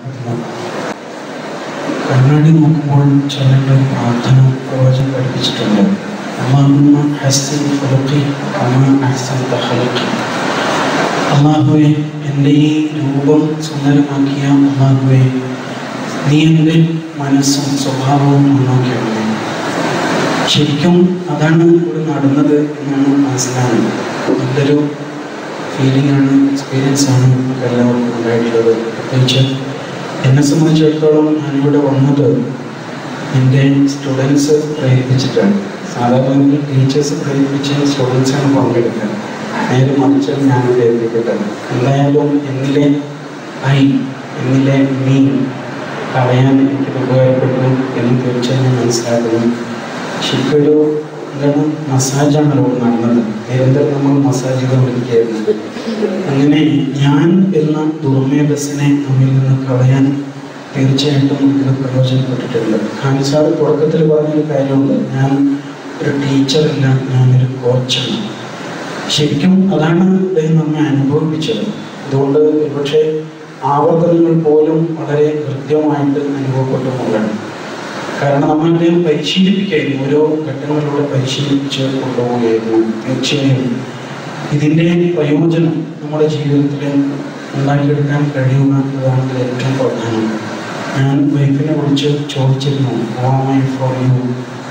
കണ്ണാടി നോക്കുമ്പോൾ ചൊല്ലേണ്ട ഒരു പ്രാർത്ഥന പ്രവചനം പഠിപ്പിച്ചിട്ടുണ്ട് അള്ളാഹുമ്മ ഹസ്സൻ ഖുലുഖി കമാ അഹ്സൻത ഖലുഖി അള്ളാഹുവെ എൻ്റെ ഈ രൂപം സുന്ദരമാക്കിയ അള്ളാഹുവെ നീ എൻ്റെ മനസ്സും സ്വഭാവവും നന്നാക്കിയാണ് ശരിക്കും അതാണ് ഇവിടെ നടന്നത് എന്നാണ് മനസ്സിലാവുന്നത് നല്ലൊരു ഫീലിംഗ് ആണ് എക്സ്പീരിയൻസ് ആണ് നമുക്ക് എല്ലാവർക്കും ഉണ്ടായിട്ടുള്ളത് പ്രത്യേകിച്ച് എന്നെ സംബന്ധിച്ചിടത്തോളം ഞാനിവിടെ വന്നത് എൻ്റെ സ്റ്റുഡൻസ് പ്രേരിപ്പിച്ചിട്ടാണ് സാധാരണ ടീച്ചേഴ്സ് പ്രേരിപ്പിച്ച് സ്റ്റുഡൻസാണ് പങ്കെടുക്കുക നേരെ മറിച്ച് ഞാൻ പ്രേരിപ്പിക്കട്ടെ എന്തായാലും എന്നിലെ ഐ എന്നിലെ മീൻ കളയാൻ എനിക്ക് ഉപകാരപ്പെട്ടു എന്ന് തീർച്ചയായും മനസ്സിലാക്കുന്നു ശരിക്കൊരു എന്താണ് മസാജാണ് അവിടെ നടന്നത് നിരന്തരം നമ്മൾ മസാജ് ചെയ്തുകൊണ്ടിരിക്കുകയായിരുന്നു അങ്ങനെ ഞാൻ എന്ന ദുർമേധസ്സിനെ നമ്മിൽ നിന്ന് കളയാൻ തീർച്ചയായിട്ടും ഇത് പ്രയോജനപ്പെട്ടിട്ടുണ്ട് ഖാൻസാർ തുടക്കത്തിൽ പറഞ്ഞൊരു കാര്യമുണ്ട് ഞാൻ ഒരു ടീച്ചറല്ല ഞാനൊരു കോച്ചാണ് ശരിക്കും അതാണ് അദ്ദേഹം നമ്മെ അനുഭവിപ്പിച്ചത് അതുകൊണ്ട് ഒരുപക്ഷെ ആവർത്തനങ്ങൾ പോലും വളരെ കൃത്യമായിട്ട് അനുഭവപ്പെട്ടു പോകണം കാരണം നമ്മൾ അദ്ദേഹം പരിശീലിപ്പിക്കുകയായിരുന്നു ഓരോ ഘട്ടങ്ങളിലൂടെ പരിശീലിപ്പിച്ച് കൊണ്ടുപോവുകയായിരുന്നു തീർച്ചയായും ഇതിൻ്റെ പ്രയോജനം നമ്മുടെ ജീവിതത്തിൽ ഉണ്ടാക്കിയെടുക്കാൻ കഴിയുക എന്നതാണ് ഇതിൽ ഏറ്റവും പ്രധാനം ഞാൻ വൈഫിനെ വിളിച്ച് ചോദിച്ചിരുന്നു ഓമൈ ഫോർ യു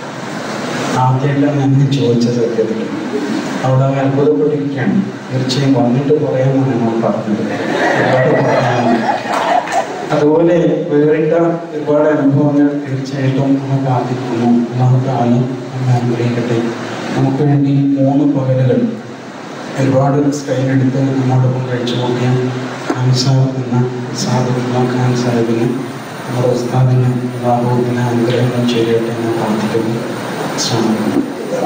ആദ്യമായിട്ടാണ് ഞാൻ ചോദിച്ച സത്യത്തിൽ അവിടെ അവൻ അത്ഭുതപ്പെട്ടിരിക്കുകയാണ് തീർച്ചയായും വന്നിട്ട് പറയാമെന്നാണ് നമ്മൾ പറഞ്ഞത് ഒരുപാട് പറയാനുണ്ട് അതുപോലെ വേറിട്ട ഒരുപാട് അനുഭവങ്ങൾ തീർച്ചയായിട്ടും നമ്മൾ കാത്തിരിക്കുന്നു ഒന്നാമത്തെ ആളും നമ്മൾ അനുഗ്രഹിക്കട്ടെ നമുക്ക് വേണ്ടി മൂന്ന് പകലുകൾ ഒരുപാട് സ്റ്റൈൽ എടുത്ത് നമ്മോടൊപ്പം കഴിച്ചു നോക്കിയ ഖാൻ സാഹിബ് എന്ന സാധുള്ള ഖാൻ സാഹിബിന് നമ്മുടെ ഉസ്താദിന് ബാബുവിന് അനുഗ്രഹങ്ങൾ ചെയ്യട്ടെ എന്ന് പ്രാർത്ഥിക്കുന്നു അസ്സലാമു അലൈക്കും.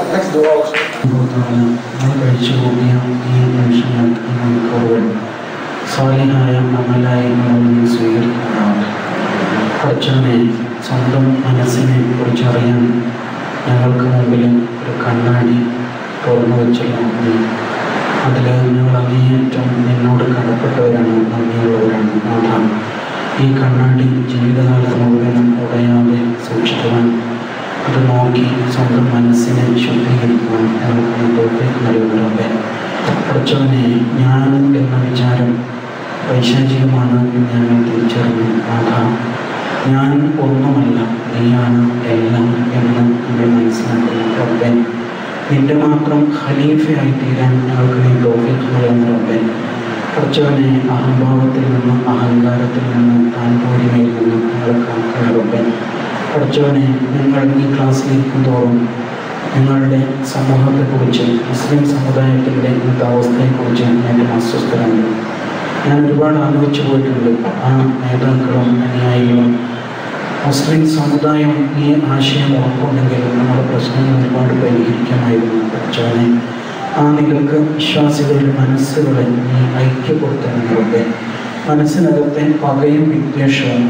അല്ലാഹുത്താല നമ്മൾ കഴിച്ചു കൂടിയ ഈ മനുഷ്യങ്ങൾ ഈ മണിക്കൂറുകൾ സ്വാലിഹായ അമലായി നമ്മൾ സ്വീകരിക്കുന്നതാണ് കുറച്ചവനെ സ്വന്തം മനസ്സിനെ കുറിച്ചറിയാൻ ഞങ്ങൾക്ക് മുമ്പിൽ ഒരു കണ്ണാടി തുറന്നു വെച്ചല്ലോ നീ അതിൽ ഞങ്ങൾ അങ്ങേയറ്റം നിന്നോട് കടപ്പെട്ടവരാണ് നന്ദിയുള്ളവരാണ് നാഥാണ് ഈ കണ്ണാടി ജീവിതകാലം മുഴുവനും ഉടയാതെ സൂക്ഷിക്കുവാൻ അത് നോക്കി സ്വന്തം മനസ്സിനെ ശുദ്ധീകരിക്കുവാൻ ഞങ്ങൾക്ക് തോഫീക്ക് നൽകുന്നുണ്ട് കുറച്ചവനെ ഞാൻ എന്ന വിചാരം പൈശാചികമാണ് എന്ന് ഞങ്ങൾ തിരിച്ചറിഞ്ഞു നാഥ ഞാൻ ഒന്നുമല്ല നീയാണ് എല്ലാം എന്ന് നമ്മൾ മനസ്സിലാക്കുന്നു റബ്ബെ നിന്റെ മാത്രം ഖലീഫയായി തീരാൻ ഞങ്ങൾക്ക് നീ തോഫീക്ക് നൽകുന്ന റബ്ബെ കുറച്ചവനെ അഹംഭാവത്തിൽ നിന്നും അഹങ്കാരത്തിൽ നിന്നും താൻപോരിമയിൽ നിന്നും ഞങ്ങൾ കാക്കുന്ന റബ്ബെ പഠിച്ചവനെ നിങ്ങൾ ഈ ക്ലാസ്സിലിരിക്കും തോറും നിങ്ങളുടെ സമൂഹത്തെക്കുറിച്ച് മുസ്ലിം സമുദായത്തിൻ്റെ ഇന്നത്തെ അവസ്ഥയെക്കുറിച്ച് ഞാൻ അസ്വസ്ഥരാണ് ഞാൻ ഒരുപാട് ആലോചിച്ചു പോയിട്ടുണ്ട് ആ നേതാക്കളും അനുയായികളും മുസ്ലിം സമുദായം ഈ ആശയം ഉറപ്പുണ്ടെങ്കിൽ നമ്മുടെ പ്രശ്നങ്ങൾ ഒരുപാട് പരിഹരിക്കാമായിരുന്നു പഠിച്ചവനെ ആ നിങ്ങൾക്ക് വിശ്വാസികളുടെ മനസ്സുകളെ നീ ഐക്യപ്പെടുത്തണമെന്നൊക്കെ മനസ്സിനകത്തെ പകയും വിദ്വേഷവും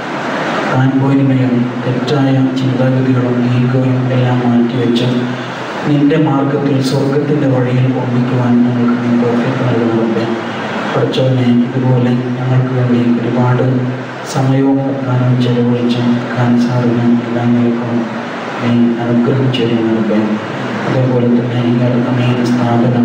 താൻപോരിമയും തെറ്റായ ചിന്താഗതികളും ഈഗോയും എല്ലാം മാറ്റിവെച്ച് നിന്റെ മാർഗത്തിൽ സ്വർഗത്തിൻ്റെ വഴിയിൽ ഒന്നിക്കുവാൻ ഞങ്ങൾക്ക് നീ തോഫിക്ക് നൽകുന്നുണ്ട് പഠിച്ചവനെ ഇതുപോലെ ഞങ്ങൾക്ക് വേണ്ടി ഒരുപാട് സമയവും പ്രധാനം ചെലവഴിച്ച ഖാൻസാറിന് എല്ലാം നിൽക്കും നീ അനുഗ്രഹം ചെയ്യുന്നുണ്ട് അതേപോലെ തന്നെ ഈ അടുത്ത ഈ സ്ഥാപനം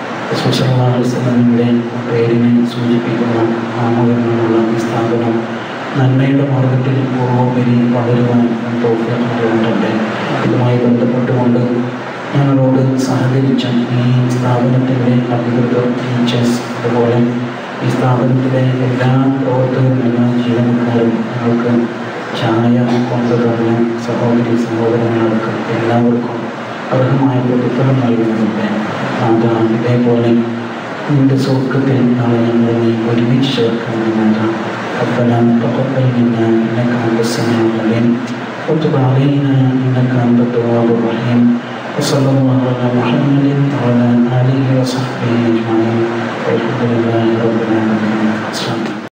സുശലാസ്ലമിൻ്റെ പേരിനെ സൂചിപ്പിക്കുന്ന ആമുഖങ്ങളുള്ള ഈ സ്ഥാപനം നന്മയുടെ മാർഗത്തിൽ പൂർവോപരി വളരുവാൻ തോന്നുന്നുണ്ട് ഇതുമായി ബന്ധപ്പെട്ടുകൊണ്ട് ഞങ്ങളോട് സഹകരിച്ച ഈ സ്ഥാപനത്തിൻ്റെ അധികൃതർ ടീച്ചേഴ്സ് അതുപോലെ ഈ സ്ഥാപനത്തിലെ എല്ലാ പ്രവർത്തകരും എല്ലാ ജീവനക്കാരും ഞങ്ങൾക്ക് ചായ കൊണ്ടുതന്ന സഹോദരി സഹോദരങ്ങൾക്ക് എല്ലാവർക്കും അർഹമായ പ്രതിഫലം നൽകുന്നുണ്ട് അത് ഇതേപോലെ നിന്റെ സ്വർഗത്തിൽ നാളെ ഞങ്ങൾ നീ ഒരുമിച്ച് ചേർക്കണമെന്നാണ് ربنا تقبل منا انك انت السميع العليم وتب علينا انك انت التواب الرحيم وصلى الله على محمد وعلى اله وصحبه اجمعين والحمد لله رب العالمين السلام